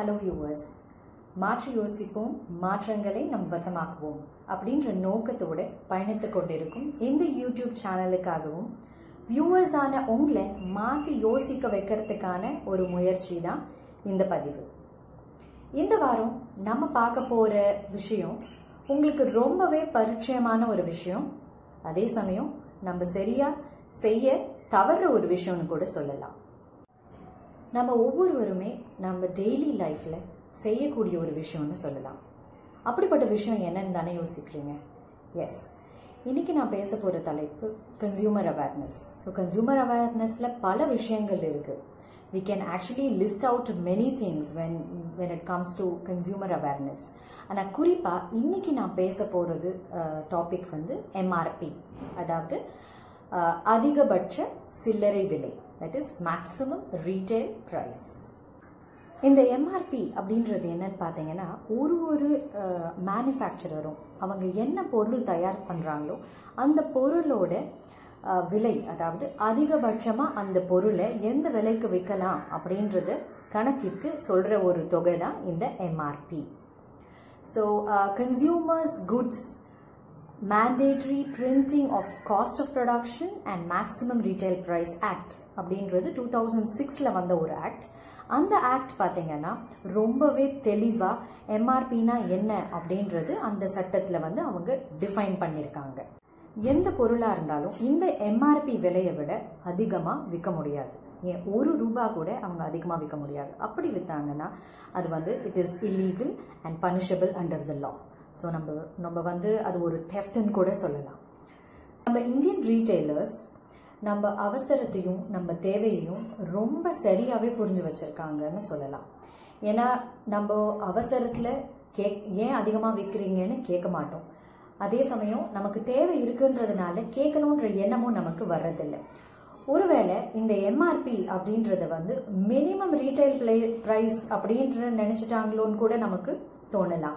hello viewers மாற்றி யோசிப்போம் மாற்றங்களை நம் வசமாக்குவோம் அப்படின்ற நோக்கத்தோட பயணித்து கொண்டிருக்கும் இந்த யூடியூப் சேனலுக்காகவும் வியூவர்ஸான உங்களை மாற்றி யோசிக்க வைக்கிறதுக்கான ஒரு முயற்சி தான் இந்த பதிவு இந்த வாரம் நம்ம பார்க்க போற விஷயம் உங்களுக்கு ரொம்பவே பரிச்சயமான ஒரு விஷயம் அதே சமயம் நம்ம சரியா செய்ய தவற ஒரு விஷயம்னு கூட சொல்லலாம் நம்ம ஒவ்வொருவருமே நம்ம டெய்லி லைஃப்ல செய்யக்கூடிய ஒரு விஷயம்னு சொல்லலாம் அப்படிப்பட்ட விஷயம் என்னன்னு தானே யோசிக்கிறீங்க எஸ் இன்னைக்கு நான் பேச போற தலைப்பு கன்சியூமர் அவேர்னஸ் ஸோ கன்சியூமர் அவேர்னஸ்ல பல விஷயங்கள் இருக்கு we can actually list out many things when when it comes to consumer awareness ஆனால் குறிப்பாக இன்னைக்கு நான் பேச போகிறது டாபிக் வந்து எம்ஆர்பி அதாவது அஹ், அதிகபட்ச சில்லறை விலை that is maximum retail price இந்த எம்ஆர்பி அப்படின்றது என்னன்னு பார்த்தீங்கன்னா ஒரு ஒரு மேனுஃபேக்சரரும் அவங்க என்ன பொருள் தயார் பண்ணுறாங்களோ அந்த பொருளோட அஹ், விலை அதாவது அதிகபட்சமாக அந்த பொருளை எந்த விலைக்கு விற்கலாம் அப்படின்றத கணக்கிட்டு சொல்கிற ஒரு தொகை தான் இந்த MRP so consumers goods mandatory printing of cost of production and maximum retail price act அப்படின்றது டூ தௌசண்ட் சிக்ஸில் வந்த ஒரு ஆக்ட் அந்த ஆக்ட் பார்த்தீங்கன்னா ரொம்பவே தெளிவாக எம்ஆர்பினா என்ன அப்படின்றது அந்த சட்டத்தில் வந்து அவங்க டிஃபைன் பண்ணியிருக்காங்க எந்த பொருளாக இருந்தாலும் இந்த எம்ஆர்பி விலையை விட அதிகமாக விற்க முடியாது ஏன் ஒரு ரூபா கூட அவங்க அதிகமாக விற்க முடியாது அப்படி விற்றாங்கன்னா அது வந்து it is illegal and punishable under the law so நம்ம நம்ம வந்து அது ஒரு தெஃப்ட்னு கூட சொல்லலாம் நம்ம இந்தியன் ரீட்டைலர்ஸ் நம்ம அவசரத்தையும் நம்ம தேவையையும் ரொம்ப சரியாகவே புரிஞ்சு வச்சிருக்காங்கன்னு சொல்லலாம் ஏன்னா நம்ம அவசரத்தில் கே ஏன் அதிகமாக விற்கிறீங்கன்னு கேட்க மாட்டோம் அதே சமயம் நமக்கு தேவை இருக்குன்றதுனால கேட்கணுன்ற எண்ணமும் நமக்கு வர்றதில்லை ஒருவேளை இந்த எம்ஆர்பி அப்படின்றத வந்து மினிமம் ரீட்டைல் பிளே ப்ரைஸ் அப்படின்ற நினைச்சிட்டாங்களோன்னு கூட நமக்கு தோணலாம்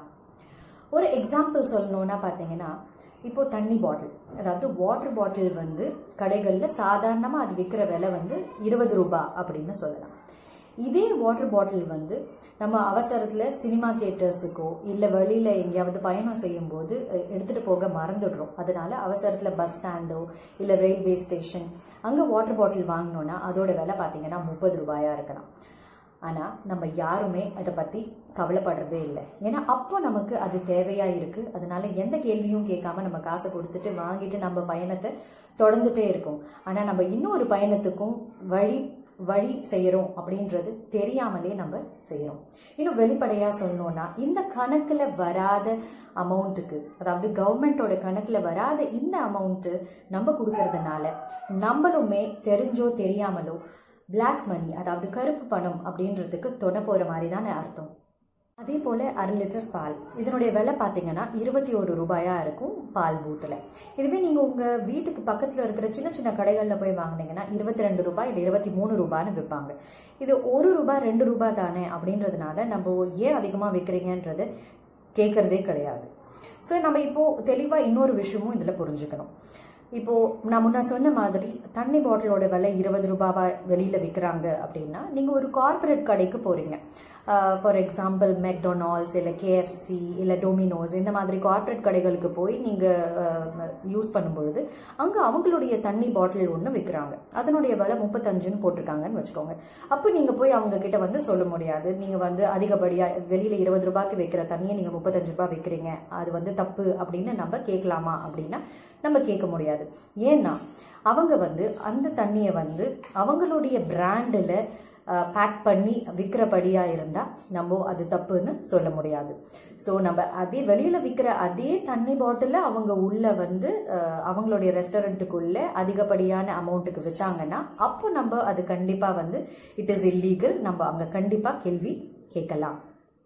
ஒரு எக்ஸாம்பிள் சொல்லணும்னா பார்த்தீங்கன்னா இப்போ தண்ணி பாட்டில் அதாவது வாட்டர் பாட்டில் வந்து கடைகளில் சாதாரணமாக அது விற்கிற விலை வந்து இருபது ரூபாய் அப்படின்னு சொல்லலாம் இதே வாட்டர் பாட்டில் வந்து நம்ம அவசரத்தில் சினிமா தியேட்டர்ஸுக்கோ இல்லை வெளியில் எங்கேயாவது பயணம் செய்யும்போது அஹ், எடுத்துகிட்டு போக மறந்துடுறோம் அதனால அவசரத்தில் பஸ் ஸ்டாண்டோ இல்லை ரயில்வே ஸ்டேஷன் அங்கே வாட்டர் பாட்டில் வாங்கினோன்னா அதோட விலை பார்த்தீங்கன்னா முப்பது ரூபாயா இருக்கலாம் ஆனால் நம்ம யாருமே அதை பற்றி கவலைப்படுறதே இல்லை ஏன்னா அப்போ நமக்கு அது தேவையா இருக்கு அதனால எந்த கேள்வியும் கேட்காம நம்ம காசை கொடுத்துட்டு வாங்கிட்டு நம்ம பயணத்தை தொடர்ந்துட்டே இருக்கோம் ஆனால் நம்ம இன்னொரு பயணத்துக்கும் வழி வழி செய்யறோம் அப்படின்றது தெரியாமலே நம்ம செய்யறோம் இன்னும் வெளிப்படையா சொல்லணும்னா இந்த கணக்குல வராத அமௌண்ட்டுக்கு அதாவது கவர்மெண்டோட கணக்குல வராத இந்த அமௌண்ட்டு நம்ம கொடுக்கறதுனால நம்மளுமே தெரிஞ்சோ தெரியாமலோ பிளாக் மணி அதாவது கருப்பு பணம் அப்படின்றதுக்கு தொட போற மாதிரி தானே அர்த்தம் அதே போல அரை லிட்டர் பால் இதனுடைய விலை பார்த்தீங்கன்னா இருபத்தி ஒரு ரூபாயா இருக்கும் பால் பூத்தில் இதுவே நீங்கள் உங்கள் வீட்டுக்கு பக்கத்தில் இருக்கிற சின்ன சின்ன கடைகளில் போய் வாங்குனீங்கன்னா இருபத்தி ரெண்டு ரூபாய் இல்லை இருபத்தி மூணு ரூபான்னு விற்பாங்க இது ஒரு ரூபாய் ரெண்டு ரூபாய் தானே அப்படின்றதுனால நம்ம ஏன் அதிகமாக விற்கிறீங்கன்றது கேட்கறதே கிடையாது ஸோ நம்ம இப்போ தெளிவாக இன்னொரு விஷயமும் இதில் புரிஞ்சுக்கணும் இப்போ நான் முன்ன சொன்ன மாதிரி தண்ணி பாட்டிலோட விலை இருபது ரூபாவா வெளியில விற்கிறாங்க அப்படின்னா நீங்க ஒரு கார்ப்பரேட் கடைக்கு போறீங்க ஃபார் எக்ஸாம்பிள் மெக்டொனால்ட்ஸ் இல்லை கேஎஃப்சி இல்லை டொமினோஸ் இந்த மாதிரி கார்ப்பரேட் கடைகளுக்கு போய் நீங்கள் யூஸ் பண்ணும்பொழுது அங்கே அவங்களுடைய தண்ணி பாட்டில் ஒன்று விற்கிறாங்க அதனுடைய விலை முப்பத்தஞ்சுன்னு போட்டிருக்காங்கன்னு வச்சுக்கோங்க அப்போ நீங்கள் போய் அவங்க கிட்ட வந்து சொல்ல முடியாது நீங்கள் வந்து அதிகப்படியாக வெளியில் இருபது ரூபாய்க்கு விற்கிற தண்ணியை நீங்கள் முப்பத்தஞ்சு ரூபாய் விற்கிறீங்க அது வந்து தப்பு அப்படின்னு நம்ம கேட்கலாமா அப்படின்னா நம்ம கேட்க முடியாது ஏன்னா அவங்க வந்து அந்த தண்ணியை வந்து அவங்களுடைய பிராண்டில் பேக் பண்ணி விற்கிறபடியா இருந்தா நம்ம அது தப்புன்னு சொல்ல முடியாது ஸோ நம்ம அதே வெளியில விற்கிற அதே தண்ணி பாட்டில அவங்க உள்ள வந்து அஹ், அவங்களுடைய ரெஸ்டாரண்ட்டுக்குள்ள அதிகப்படியான அமௌண்ட்டுக்கு வித்தாங்கன்னா அப்போ நம்ம அது கண்டிப்பா வந்து இட் இஸ் இல்லீகல் நம்ம அங்க கண்டிப்பா கேள்வி கேட்கலாம்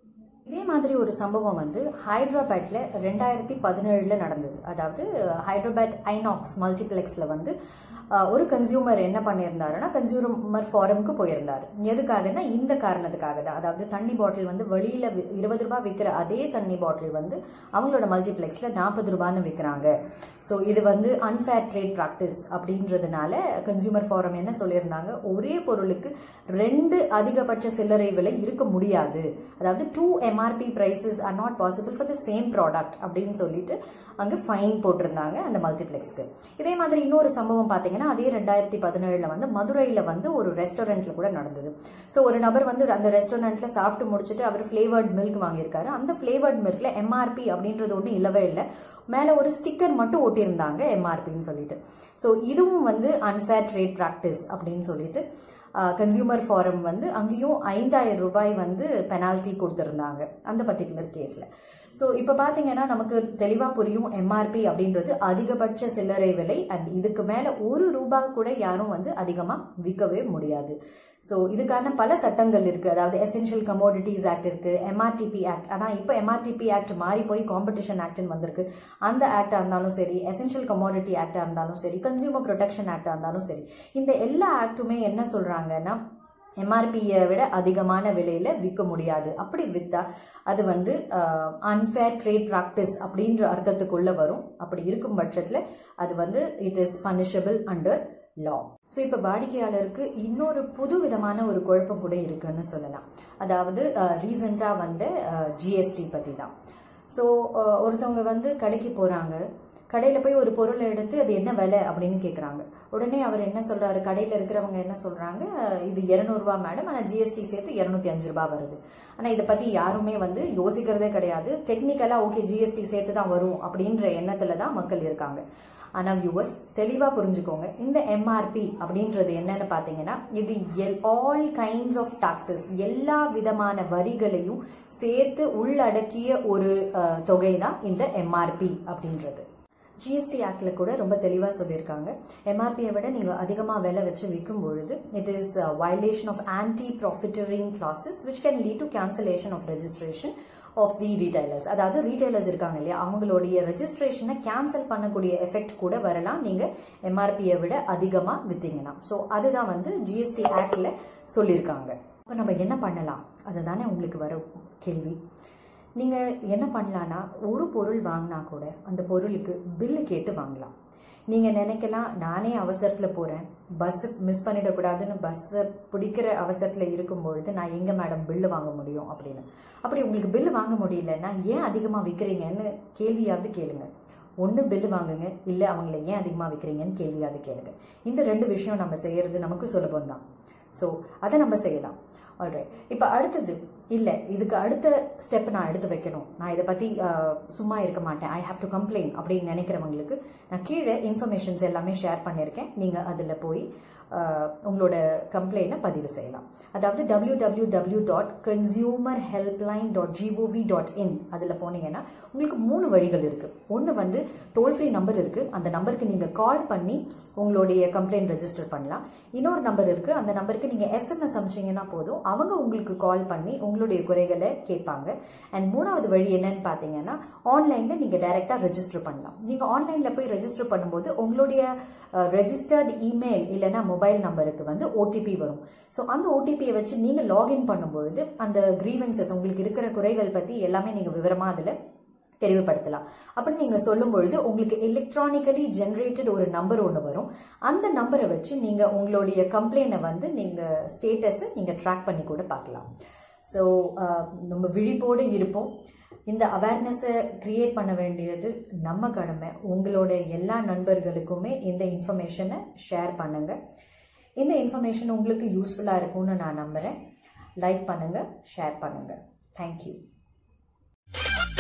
இதே மாதிரி ஒரு சம்பவம் வந்து ஹைதராபாத்ல ரெண்டாயிரத்தி பதினேழுல நடந்தது அதாவது ஹைதராபாத் ஐநாக்ஸ் மல்டிப்ளெக்ஸ்ல வந்து அஹ், ஒரு கன்சியூமர் என்ன பண்ணியிருந்தாருன்னா கன்சியூமர் ஃபாரம்க்கு போயிருந்தாரு எதுக்காகன்னா இந்த காரணத்துக்காக தான் அதாவது தண்ணி பாட்டில் வந்து வெளியில வி- இருபது ரூபாய் விற்கிற அதே தண்ணி பாட்டில் வந்து அவங்களோட மல்டிப்ளெக்ஸ்ல நாற்பது ரூபான்னு விற்கிறாங்க ஸோ இது வந்து அன்ஃபேர் ட்ரேட் ப்ராக்டிஸ் அப்படின்றதுனால கன்சியூமர் ஃபாரம் என்ன சொல்லியிருந்தாங்க ஒரே பொருளுக்கு ரெண்டு அதிகபட்ச சில்லறை விலை இருக்க முடியாது அதாவது two MRP prices are not possible for the same product அப்படின்னு சொல்லிட்டு அங்கே ஃபைன் போட்டிருந்தாங்க அந்த மல்டிப்ளெக்ஸ்க்கு இதே மாதிரி இன்னொரு சம்பவம் பார்த்தீங்கன்னா அதே ரெண்டாயிரத்தி பதினேழுல வந்து மதுரையில் வந்து ஒரு ரெஸ்டாரண்ட்ல கூட நடந்தது ஸோ ஒரு நபர் வந்து அந்த ரெஸ்டாரண்ட்ல சாப்பிட்டு முடிச்சுட்டு அவர் ஃப்ளேவர்ட் மில்க் வாங்கியிருக்காரு அந்த ஃப்ளேவர்ட் மில்க்ல எம்ஆர்பி அப்படின்றது ஒன்றும் இல்லவே இல்லை மேலே ஒரு ஸ்டிக்கர் மட்டும் ஒட்டியிருந்தாங்க எம்ஆர்பின்னு சொல்லிட்டு ஸோ இதுவும் வந்து அன்ஃபேர் ட்ரேட் ப்ராக்டிஸ் அப்படின்னு சொல்லிட்டு கன்சியூமர் ஃபாரம் வந்து அங்கேயும் ஐந்தாயிரம் ரூபாய் வந்து பெனால்ட்டி கொடுத்துருந்தாங்க அந்த பர்டிகுலர் கேஸில் ஸோ இப்போ பார்த்தீங்கன்னா நமக்கு தெளிவாக புரியும் எம்ஆர்பி அப்படின்றது அதிகபட்ச சில்லறை விலை அண்ட் இதுக்கு மேலே ஒரு ரூபாய் கூட யாரும் வந்து அதிகமாக விற்கவே முடியாது ஸோ இதுக்கான பல சட்டங்கள் இருக்கு அதாவது எசென்ஷியல் கமோடிட்டிஸ் ஆக்ட் இருக்கு எம்ஆர்டிபி ஆக்ட் ஆனால் இப்போ எம்ஆர்டிபி ஆக்ட் மாறி போய் காம்படிஷன் ஆக்ட்னு வந்திருக்கு அந்த ஆக்டா இருந்தாலும் சரி எசென்ஷியல் கமோடிட்டி ஆக்டா இருந்தாலும் சரி கன்சியூமர் ப்ரொடெக்ஷன் ஆக்டா இருந்தாலும் சரி இந்த எல்லா ஆக்டுமே என்ன சொல்றாங்கன்னா எம்ஆர்பியை விட அதிகமான விலையில விற்க முடியாது அப்படி வித்தா அது வந்து அன்ஃபேர் ட்ரேட் ப்ராக்டிஸ் அப்படின்ற அர்த்தத்துக்குள்ள வரும் அப்படி இருக்கும் பட்சத்தில் அது வந்து it is punishable under law so இப்போ வாடிக்கையாளருக்கு இன்னொரு புது விதமான ஒரு குழப்பம் கூட இருக்குன்னு சொல்லலாம் அதாவது ரீசெண்டாக வந்த ஜிஎஸ்டி பற்றி தான் ஸோ ஒருத்தவங்க வந்து கடைக்கு போகிறாங்க கடையில் போய் ஒரு பொருளை எடுத்து அது என்ன விலை அப்படின்னு கேட்குறாங்க உடனே அவர் என்ன சொல்றாரு கடையில் இருக்கிறவங்க என்ன சொல்றாங்க இது இரநூறுபா மேடம் ஆனால் ஜிஎஸ்டி சேர்த்து இரநூத்தி அஞ்சு ரூபாய் வருது ஆனால் இதை பற்றி யாருமே வந்து யோசிக்கிறதே கிடையாது டெக்னிக்கலாக ஓகே ஜிஎஸ்டி சேர்த்து தான் வரும் அப்படின்ற எண்ணத்துல தான் மக்கள் இருக்காங்க ஆனால் வியூவர்ஸ் தெளிவாக புரிஞ்சுக்கோங்க இந்த எம்ஆர்பி அப்படின்றது என்னன்னு பார்த்தீங்கன்னா இது எல் ஆல் கைண்ட்ஸ் ஆஃப் டாக்ஸஸ் எல்லா விதமான வரிகளையும் சேர்த்து உள்ளடக்கிய ஒரு தொகை தான் இந்த எம்ஆர்பி அப்படின்றது ஜிஎஸ்டி ஆக்ட்ல கூட ரொம்ப தெளிவாக சொல்லியிருக்காங்க எம்ஆர்பியை விட நீங்கள் அதிகமாக விலை வச்சு விற்கும் பொழுது it is violation of anti profiteering clauses which can lead to cancellation of registration of the retailers அதாவது ரீட்டைலர்ஸ் இருக்காங்க இல்லையா அவங்களுடைய ரெஜிஸ்ட்ரேஷனை கேன்சல் பண்ணக்கூடிய எஃபெக்ட் கூட வரலாம் நீங்க எம்ஆர்பியை விட அதிகமா வித்தீங்கன்னா ஸோ அதுதான் வந்து ஜிஎஸ்டி ஆக்ட்ல சொல்லியிருக்காங்க இப்போ நம்ம என்ன பண்ணலாம் அதுதானே உங்களுக்கு வர கேள்வி நீங்க என்ன பண்ணலான்னா ஒரு பொருள் வாங்கினா கூட அந்த பொருளுக்கு பில்லு கேட்டு வாங்கலாம் நீங்க நினைக்கலாம் நானே அவசரத்துல போறேன் பஸ் மிஸ் பண்ணிடக்கூடாதுன்னு பஸ்ஸை பிடிக்கிற அவசரத்துல இருக்கும் பொழுது நான் எங்க மேடம் பில்லு வாங்க முடியும் அப்படின்னு அப்படி உங்களுக்கு பில்லு வாங்க முடியலன்னா ஏன் அதிகமா விற்கிறீங்கன்னு கேள்வியாவது கேளுங்க ஒன்று பில்லு வாங்குங்க இல்லை அவங்கள ஏன் அதிகமாக விற்கிறீங்கன்னு கேள்வியாவது கேளுங்க இந்த ரெண்டு விஷயம் நம்ம செய்யறது நமக்கு சுலபம் தான் ஸோ அதை நம்ம செய்யலாம் ஆல்ரைட் இப்போ அடுத்தது இல்லை இதுக்கு அடுத்த ஸ்டெப் நான் எடுத்து வைக்கணும் நான் இதை பற்றி சும்மா இருக்க மாட்டேன் ஐ ஹாவ் டு கம்ப்ளைண்ட் அப்படின்னு நினைக்கிறவங்களுக்கு நான் கீழே இன்ஃபர்மேஷன்ஸ் எல்லாமே ஷேர் பண்ணியிருக்கேன் நீங்கள் அதில் போய் உங்களோட கம்ப்ளைண்ட்டை பதிவு செய்யலாம் அதாவது W W W dot consumer helpline dot G O V dot in அதில் போனீங்கன்னா உங்களுக்கு மூணு வழிகள் இருக்குது ஒன்று வந்து டோல் ஃப்ரீ நம்பர் இருக்குது அந்த நம்பருக்கு நீங்கள் கால் பண்ணி உங்களுடைய கம்ப்ளைண்ட் ரெஜிஸ்டர் பண்ணலாம் இன்னொரு நம்பர் இருக்குது அந்த நம்பருக்கு நீங்கள் எஸ்எம்எஸ் அமிச்சிங்கன்னா போதும் அவங்க உங்களுக்கு கால் பண்ணி உங்களுடைய குறைகளை கேட்பாங்க அண்ட் மூணாவது வழி என்னன்னு பார்த்தீங்கன்னா ஆன்லைனில் நீங்கள் டைரெக்டாக ரெஜிஸ்டர் பண்ணலாம் நீங்கள் ஆன்லைனில் போய் ரெஜிஸ்டர் பண்ணும்போது உங்களுடைய ரெஜிஸ்டர்ட் இமெயில் இல்லைன்னா மொபைல் நம்பருக்கு வந்து ஓடிபி வரும் ஸோ அந்த ஓடிபியை வச்சு நீங்கள் லாகின் பண்ணும்பொழுது அந்த கிரீவன்சஸ் உங்களுக்கு இருக்கிற குறைகள் பற்றி எல்லாமே நீங்கள் விவரமாக அதில் தெரிவுபடுத்தலாம் அப்படி நீங்க சொல்லும் பொழுது உங்களுக்கு எலக்ட்ரானிக்கலி ஜென்ரேட்டட் ஒரு நம்பர் ஒன்று வரும் அந்த நம்பரை வச்சு நீங்க உங்களுடைய கம்ப்ளைண்ட்டை வந்து நீங்க ஸ்டேட்டஸை நீங்க ட்ராக் பண்ணி கூட பார்க்கலாம் ஸோ நம்ம விழிப்போடு இருப்போம் இந்த அவேர்னஸை கிரியேட் பண்ண வேண்டியது நம்ம கடமை உங்களோட எல்லா நண்பர்களுக்குமே இந்த இன்ஃபர்மேஷனை ஷேர் பண்ணுங்க இந்த இன்ஃபர்மேஷன் உங்களுக்கு யூஸ்ஃபுல்லாக இருக்கும்னு நான் நம்புகிறேன் லைக் பண்ணுங்க ஷேர் பண்ணுங்க தேங்க்யூ